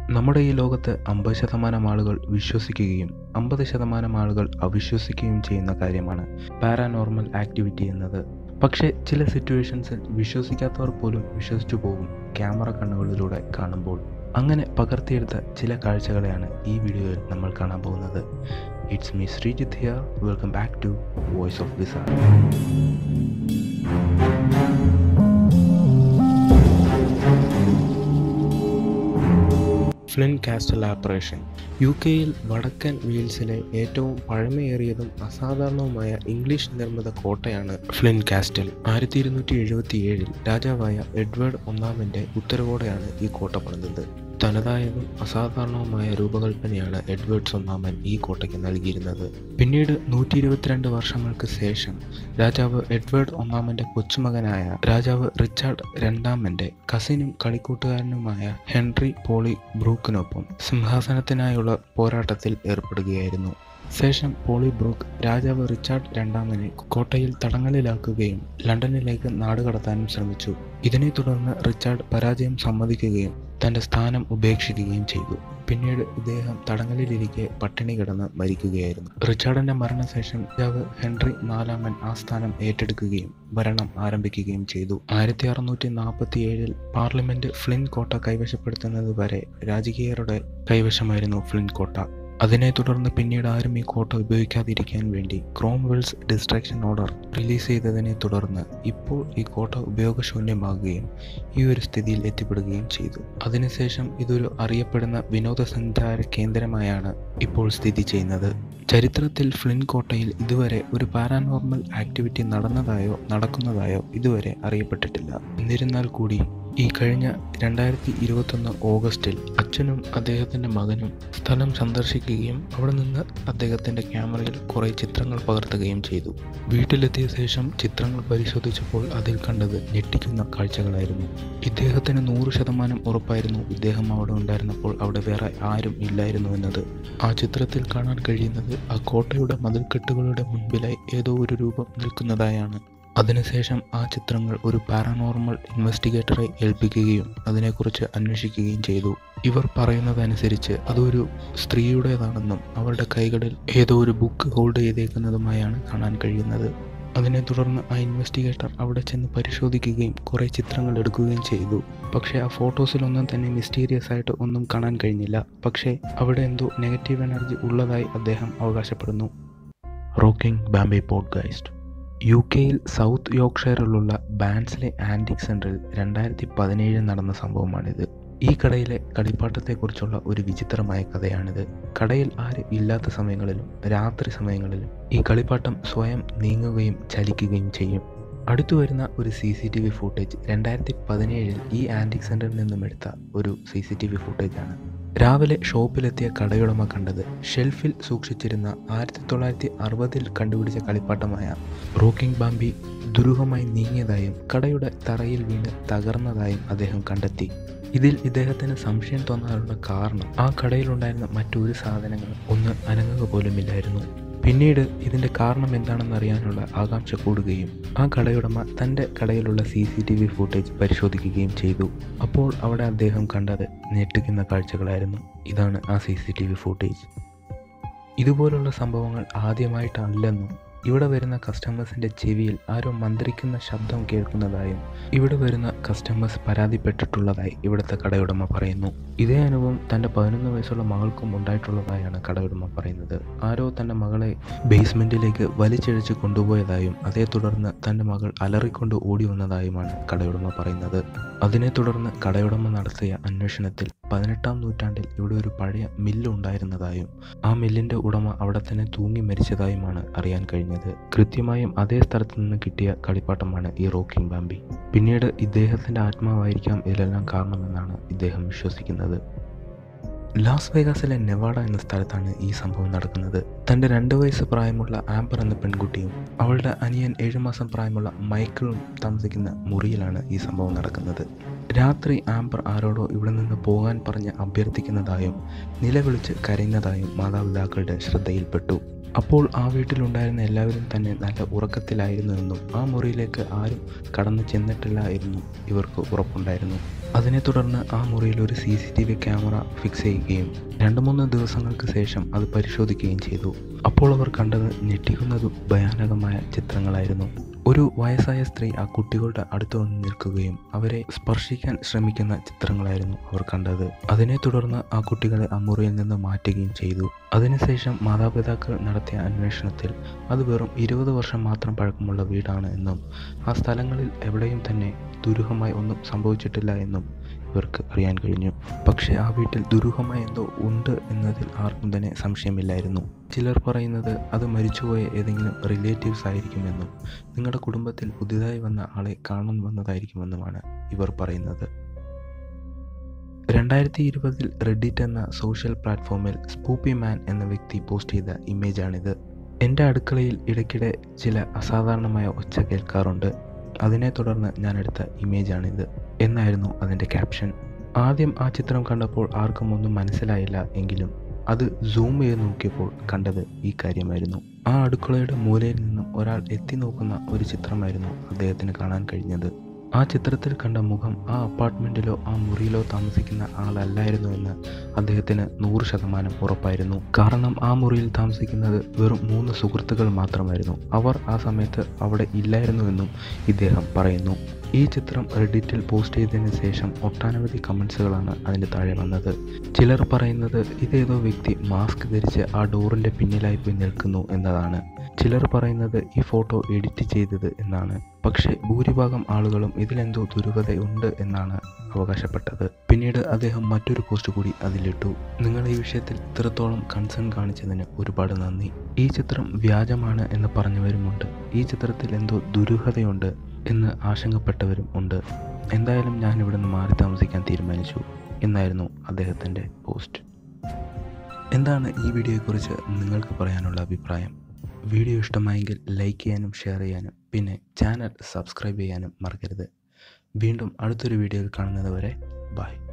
നമ്മുടെ ഈ ലോകത്ത് അമ്പത് ശതമാനം ആളുകൾ വിശ്വസിക്കുകയും അമ്പത് ശതമാനം ആളുകൾ അവിശ്വസിക്കുകയും ചെയ്യുന്ന കാര്യമാണ് പാരാനോർമൽ ആക്ടിവിറ്റി എന്നത് പക്ഷേ ചില സിറ്റുവേഷൻസിൽ വിശ്വസിക്കാത്തവർ പോലും വിശ്വസിച്ചു പോകും ക്യാമറ കണ്ണുകളിലൂടെ കാണുമ്പോൾ അങ്ങനെ പകർത്തിയെടുത്ത ചില കാഴ്ചകളെയാണ് ഈ വീഡിയോയിൽ നമ്മൾ കാണാൻ പോകുന്നത് it's me Sreejith here welcome back to voice of വിസാർ ഫ്ലിൻ കാസ്റ്റൽ ആപ്പറേഷൻ യു കെയിൽ വടക്കൻ വെയിൽസിലെ ഏറ്റവും പഴമയേറിയതും അസാധാരണവുമായ ഇംഗ്ലീഷ് നിർമ്മിത കോട്ടയാണ് ഫ്ലിൻ കാസ്റ്റൽ ആയിരത്തി ഇരുന്നൂറ്റി എഴുപത്തി ഏഴിൽ രാജാവായ എഡ്വേർഡ് ഒന്നാമൻ്റെ ഉത്തരവോടെയാണ് ഈ കോട്ട പണിതത് തനതായതും അസാധാരണവുമായ രൂപകൽപ്പനയാണ് എഡ്വേർഡ്സ് ഒന്നാമൻ ഈ കോട്ടയ്ക്ക് നൽകിയിരുന്നത് പിന്നീട് നൂറ്റി ഇരുപത്തിരണ്ട് വർഷങ്ങൾക്ക് ശേഷം രാജാവ് എഡ്വേർഡ് ഒന്നാമന്റെ കൊച്ചുമകനായ രാജാവ് റിച്ചാർഡ് രണ്ടാമന്റെ കസിനും കളിക്കൂട്ടുകാരനുമായ ഹെൻറി പോളി ബ്രൂക്കിനൊപ്പം സിംഹാസനത്തിനായുള്ള പോരാട്ടത്തിൽ ഏർപ്പെടുകയായിരുന്നു ശേഷം പോളി ബ്രൂക്ക് രാജാവ് റിച്ചാർഡ് രണ്ടാമനെ കോട്ടയിൽ തടങ്കലിലാക്കുകയും ലണ്ടനിലേക്ക് നാടുകടത്താനും ശ്രമിച്ചു ഇതിനെ തുടർന്ന് റിച്ചാർഡ് പരാജയം സമ്മതിക്കുകയും തന്റെ സ്ഥാനം ഉപേക്ഷിക്കുകയും ചെയ്തു പിന്നീട് ഇദ്ദേഹം തടങ്കലിലിരിക്കെ പട്ടിണി കിടന്ന് മരിക്കുകയായിരുന്നു റിച്ചാർഡിന്റെ മരണശേഷം രാജാവ് ഹെൻറി നാലാമൻ ആ സ്ഥാനം ഏറ്റെടുക്കുകയും ഭരണം ആരംഭിക്കുകയും ചെയ്തു ആയിരത്തി അറുന്നൂറ്റി നാൽപ്പത്തി ഏഴിൽ പാർലമെന്റ് ഫ്ലിൻ കോട്ട കൈവശപ്പെടുത്തുന്നത് വരെ രാജകീയരുടെ കൈവശമായിരുന്നു ഫ്ലിൻ കോട്ട അതിനെ തുടർന്ന് പിന്നീട് ആരും ഈ കോട്ട ഉപയോഗിക്കാതിരിക്കാൻ വേണ്ടി ക്രോംവെൽസ് ഡിസ്ട്രാക്ഷൻ ഓർഡർ റിലീസ് ചെയ്തതിനെ തുടർന്ന് ഇപ്പോൾ ഈ കോട്ട ഉപയോഗശൂന്യമാകുകയും ഈ ഒരു സ്ഥിതിയിൽ എത്തിപ്പെടുകയും ചെയ്തു അതിനുശേഷം ഇതൊരു അറിയപ്പെടുന്ന വിനോദസഞ്ചാര കേന്ദ്രമായാണ് ഇപ്പോൾ സ്ഥിതി ചെയ്യുന്നത് ചരിത്രത്തിൽ ഫ്ലിൻ കോട്ടയിൽ ഇതുവരെ ഒരു പാരാനോർമൽ ആക്ടിവിറ്റി നടന്നതായോ നടക്കുന്നതായോ ഇതുവരെ അറിയപ്പെട്ടിട്ടില്ല എന്നിരുന്നാൽ കൂടി ഈ കഴിഞ്ഞ രണ്ടായിരത്തി ഇരുപത്തൊന്ന് ഓഗസ്റ്റിൽ അച്ഛനും അദ്ദേഹത്തിൻ്റെ മകനും സ്ഥലം സന്ദർശിക്കുകയും അവിടെ നിന്ന് അദ്ദേഹത്തിൻ്റെ ക്യാമറയിൽ കുറേ ചിത്രങ്ങൾ പകർത്തുകയും ചെയ്തു വീട്ടിലെത്തിയ ശേഷം ചിത്രങ്ങൾ പരിശോധിച്ചപ്പോൾ അതിൽ കണ്ടത് ഞെട്ടിക്കുന്ന കാഴ്ചകളായിരുന്നു ഇദ്ദേഹത്തിന് നൂറ് ശതമാനം ഉറപ്പായിരുന്നു ഇദ്ദേഹം അവിടെ ഉണ്ടായിരുന്നപ്പോൾ അവിടെ വേറെ ആരും ഇല്ലായിരുന്നു എന്നത് ആ ചിത്രത്തിൽ കാണാൻ കഴിയുന്നത് ആ കോട്ടയുടെ മതിൽക്കെട്ടുകളുടെ മുൻപിലായി ഏതോ ഒരു രൂപം നിൽക്കുന്നതായാണ് അതിനുശേഷം ആ ചിത്രങ്ങൾ ഒരു പാരാനോർമൽ ഇൻവെസ്റ്റിഗേറ്ററെ ഏൽപ്പിക്കുകയും അതിനെക്കുറിച്ച് അന്വേഷിക്കുകയും ചെയ്തു ഇവർ പറയുന്നതനുസരിച്ച് അതൊരു സ്ത്രീയുടേതാണെന്നും അവരുടെ കൈകളിൽ ഏതോ ഒരു ബുക്ക് ഹോൾഡ് ചെയ്തേക്കുന്നതുമായാണ് കാണാൻ കഴിയുന്നത് അതിനെ തുടർന്ന് ആ ഇൻവെസ്റ്റിഗേറ്റർ അവിടെ ചെന്ന് പരിശോധിക്കുകയും കുറേ ചിത്രങ്ങൾ എടുക്കുകയും ചെയ്തു പക്ഷേ ആ ഫോട്ടോസിലൊന്നും തന്നെ മിസ്റ്റീരിയസ് ആയിട്ട് ഒന്നും കാണാൻ കഴിഞ്ഞില്ല പക്ഷേ അവിടെ എന്തോ നെഗറ്റീവ് എനർജി ഉള്ളതായി അദ്ദേഹം അവകാശപ്പെടുന്നു റോക്കിംഗ് ബാംബെ പോഡ്കാസ്റ്റ് യു കെയിൽ സൗത്ത് യോർക്ക്ഷയറിലുള്ള ബാൻസ്ലെ ആൻറ്റിക് സെൻറ്ററിൽ രണ്ടായിരത്തി പതിനേഴിൽ നടന്ന സംഭവമാണിത് ഈ കടയിലെ കളിപ്പാട്ടത്തെക്കുറിച്ചുള്ള ഒരു വിചിത്രമായ കഥയാണിത് കടയിൽ ആരും ഇല്ലാത്ത സമയങ്ങളിലും രാത്രി സമയങ്ങളിലും ഈ കളിപ്പാട്ടം സ്വയം നീങ്ങുകയും ചലിക്കുകയും ചെയ്യും അടുത്തു വരുന്ന ഒരു C C T V footage രണ്ടായിരത്തി പതിനേഴിൽ ഈ ആൻറ്റിക് സെൻറ്ററിൽ നിന്നും എടുത്ത ഒരു സി സി ടി വി ഫുട്ടേജാണ് രാവിലെ ഷോപ്പിലെത്തിയ കടയുടമ കണ്ടത് ഷെൽഫിൽ സൂക്ഷിച്ചിരുന്ന ആയിരത്തി തൊള്ളായിരത്തി അറുപതിൽ കണ്ടുപിടിച്ച കളിപ്പാട്ടമായ റോക്കിംഗ് ബാംബി ദുരൂഹമായി നീങ്ങിയതായും കടയുടെ തറയിൽ വീണ് തകർന്നതായും അദ്ദേഹം കണ്ടെത്തി ഇതിൽ ഇദ്ദേഹത്തിന് സംശയം തോന്നാനുള്ള കാരണം ആ കടയിലുണ്ടായിരുന്ന മറ്റൊരു സാധനങ്ങളും ഒന്ന് അനങ്ങുക പോലുമില്ലായിരുന്നു പിന്നീട് ഇതിൻ്റെ കാരണം എന്താണെന്ന് അറിയാനുള്ള ആകാംക്ഷ കൂടുകയും ആ കടയുടമ തൻ്റെ കടയിലുള്ള C C T V footage പരിശോധിക്കുകയും ചെയ്തു അപ്പോൾ അവിടെ അദ്ദേഹം കണ്ടത് ഞെട്ടിക്കുന്ന കാഴ്ചകളായിരുന്നു ഇതാണ് ആ C C T V footage ഇതുപോലുള്ള സംഭവങ്ങൾ ആദ്യമായിട്ടല്ലെന്നും ഇവിടെ വരുന്ന കസ്റ്റമേഴ്സിൻ്റെ ചെവിയിൽ ആരോ മന്ത്രിക്കുന്ന ശബ്ദം കേൾക്കുന്നതായും ഇവിടെ വരുന്ന കസ്റ്റമേഴ്സ് പരാതിപ്പെട്ടിട്ടുള്ളതായി ഇവിടുത്തെ കടയുടമ പറയുന്നു ഇതേ അനുഭവം തൻ്റെ പതിനൊന്ന് വയസ്സുള്ള മകൾക്കും ഉണ്ടായിട്ടുള്ളതായാണ് കടയുടമ പറയുന്നത് ആരോ തൻ്റെ മകളെ ബേസ്മെൻറ്റിലേക്ക് വലിച്ചിഴച്ച് കൊണ്ടുപോയതായും അതേ തുടർന്ന് തൻ്റെ മകൾ അലറിക്കൊണ്ട് ഓടി വന്നതായുമാണ് കടയുടമ പറയുന്നത് അതിനെ തുടർന്ന് കടയുടമ നടത്തിയ അന്വേഷണത്തിൽ പതിനെട്ടാം നൂറ്റാണ്ടിൽ ഇവിടെ ഒരു പഴയ മില്ല് ഉണ്ടായിരുന്നതായും ആ മില്ലിൻ്റെ ഉടമ അവിടെ തന്നെ തൂങ്ങി മരിച്ചതായുമാണ് അറിയാൻ കഴിഞ്ഞത് കൃത്യമായും അതേ സ്ഥലത്ത് നിന്ന് കിട്ടിയ കളിപ്പാട്ടമാണ് ഈ റോക്കിംഗ് ബാംബി പിന്നീട് ഇദ്ദേഹത്തിൻ്റെ ആത്മാവായിരിക്കാം ഇതിലെല്ലാം കാരണമെന്നാണ് ഇദ്ദേഹം വിശ്വസിക്കുന്നത് ലാസ് വേഗാസിലെ നെവാഡ എന്ന സ്ഥലത്താണ് ഈ സംഭവം നടക്കുന്നത് തൻ്റെ രണ്ട് വയസ്സ് പ്രായമുള്ള ആംബർ എന്ന പെൺകുട്ടിയും അവളുടെ അനിയൻ ഏഴു മാസം പ്രായമുള്ള മൈക്കിളും താമസിക്കുന്ന മുറിയിലാണ് ഈ സംഭവം നടക്കുന്നത് രാത്രി ആംബർ ആരോടോ ഇവിടെ നിന്ന് പോകാൻ പറഞ്ഞ് അഭ്യർത്ഥിക്കുന്നതായും നിലവിളിച്ച് കരയുന്നതായും മാതാപിതാക്കളുടെ ശ്രദ്ധയിൽപ്പെട്ടു അപ്പോൾ ആ വീട്ടിലുണ്ടായിരുന്ന എല്ലാവരും തന്നെ നല്ല ഉറക്കത്തിലായിരുന്നുവെന്നും ആ മുറിയിലേക്ക് ആരും കടന്നു ചെന്നിട്ടില്ല എന്നും ഇവർക്ക് ഉറപ്പുണ്ടായിരുന്നു അതിനെ തുടർന്ന് ആ മുറിയിൽ ഒരു C C T V camera fix ചെയ്യുകയും രണ്ട് മൂന്ന് ദിവസങ്ങൾക്ക് ശേഷം അത് പരിശോധിക്കുകയും ചെയ്തു അപ്പോൾ അവർ കണ്ടത് ഞെട്ടിക്കുന്നതും ഭയാനകമായ ചിത്രങ്ങളായിരുന്നു ഒരു വയസ്സായ സ്ത്രീ ആ കുട്ടികളുടെ അടുത്ത് വന്ന് നിൽക്കുകയും അവരെ സ്പർശിക്കാൻ ശ്രമിക്കുന്ന ചിത്രങ്ങളായിരുന്നു അവർ കണ്ടത് അതിനെ തുടർന്ന് ആ കുട്ടികളെ ആ മുറിയിൽ നിന്ന് മാറ്റുകയും ചെയ്തു അതിനുശേഷം മാതാപിതാക്കൾ നടത്തിയ അന്വേഷണത്തിൽ അത് വെറും ഇരുപത് വർഷം മാത്രം പഴക്കമുള്ള വീടാണ് എന്നും ആ സ്ഥലങ്ങളിൽ എവിടെയും തന്നെ ദുരൂഹമായി ഒന്നും സംഭവിച്ചിട്ടില്ല എന്നും ഇവർക്ക് അറിയാൻ കഴിഞ്ഞു പക്ഷേ ആ വീട്ടിൽ ദുരൂഹമായ എന്തോ ഉണ്ട് എന്നതിൽ ആർക്കും തന്നെ സംശയമില്ലായിരുന്നു ചിലർ പറയുന്നത് അത് മരിച്ചുപോയ ഏതെങ്കിലും റിലേറ്റീവ്സ് ആയിരിക്കുമെന്നും നിങ്ങളുടെ കുടുംബത്തിൽ പുതിയതായി വന്ന ആളെ കാണാൻ വന്നതായിരിക്കുമെന്നുമാണ് ഇവർ പറയുന്നത് രണ്ടായിരത്തി ഇരുപതിൽ റെഡിറ്റ് എന്ന സോഷ്യൽ പ്ലാറ്റ്ഫോമിൽ സ്പൂപ്പി മാൻ എന്ന വ്യക്തി പോസ്റ്റ് ചെയ്ത ഇമേജാണിത് എൻ്റെ അടുക്കളയിൽ ഇടയ്ക്കിടെ ചില അസാധാരണമായ ഒച്ച കേൾക്കാറുണ്ട് അതിനെ തുടർന്ന് ഞാൻ എടുത്ത ഇമേജാണിത് എന്നായിരുന്നു അതിൻ്റെ ക്യാപ്ഷൻ ആദ്യം ആ ചിത്രം കണ്ടപ്പോൾ ആർക്കും ഒന്നും മനസ്സിലായില്ല എങ്കിലും അത് സൂം ചെയ്ത് നോക്കിയപ്പോൾ കണ്ടത് ഈ കാര്യമായിരുന്നു ആ അടുക്കളയുടെ മൂലയിൽ നിന്നും ഒരാൾ എത്തി നോക്കുന്ന ഒരു ചിത്രമായിരുന്നു അദ്ദേഹത്തിന് കാണാൻ കഴിഞ്ഞത് ആ ചിത്രത്തിൽ കണ്ട മുഖം ആ അപ്പാർട്ട്മെൻറ്റിലോ ആ മുറിയിലോ താമസിക്കുന്ന ആളല്ലായിരുന്നു എന്ന് അദ്ദേഹത്തിന് നൂറ് ശതമാനം ഉറപ്പായിരുന്നു കാരണം ആ മുറിയിൽ താമസിക്കുന്നത് വെറും മൂന്ന് സുഹൃത്തുക്കൾ മാത്രമായിരുന്നു അവർ ആ സമയത്ത് അവിടെ ഇല്ലായിരുന്നുവെന്നും ഇദ്ദേഹം പറയുന്നു ഈ ചിത്രം റെഡിറ്റിൽ പോസ്റ്റ് ചെയ്തതിന് ശേഷം ഒട്ടനവധി കമൻസുകളാണ് അതിൻ്റെ താഴെ വന്നത് ചിലർ പറയുന്നത് ഇതേതോ വ്യക്തി മാസ്ക് ധരിച്ച് ആ ഡോറിൻ്റെ പിന്നിലായി പോയി നിൽക്കുന്നു എന്നതാണ് ചിലർ പറയുന്നത് ഈ ഫോട്ടോ എഡിറ്റ് ചെയ്തത് എന്നാണ് പക്ഷേ ഭൂരിഭാഗം ആളുകളും ഇതിലെന്തോ ദുരൂഹതയുണ്ട് എന്നാണ് അവകാശപ്പെട്ടത് പിന്നീട് അദ്ദേഹം മറ്റൊരു പോസ്റ്റ് കൂടി അതിലിട്ടു നിങ്ങൾ ഈ വിഷയത്തിൽ ഇത്രത്തോളം കൺസേൺ കാണിച്ചതിന് ഒരുപാട് നന്ദി ഈ ചിത്രം വ്യാജമാണ് എന്ന് പറഞ്ഞവരുമുണ്ട് ഈ ചിത്രത്തിൽ എന്തോ ദുരൂഹതയുണ്ട് എന്ന് ആശങ്കപ്പെട്ടവരും ഉണ്ട് എന്തായാലും ഞാൻ ഇവിടെ നിന്ന് മാറി താമസിക്കാൻ തീരുമാനിച്ചു എന്നായിരുന്നു അദ്ദേഹത്തിൻ്റെ പോസ്റ്റ് എന്താണ് ഈ വീഡിയോയെക്കുറിച്ച് നിങ്ങൾക്ക് പറയാനുള്ള അഭിപ്രായം വീഡിയോ ഇഷ്ടമായെങ്കിൽ ലൈക്ക് ചെയ്യാനും ഷെയർ ചെയ്യാനും പിന്നെ ചാനൽ സബ്സ്ക്രൈബ് ചെയ്യാനും മറക്കരുത് വീണ്ടും അടുത്തൊരു വീഡിയോയിൽ കാണുന്നത് വരെ ബൈ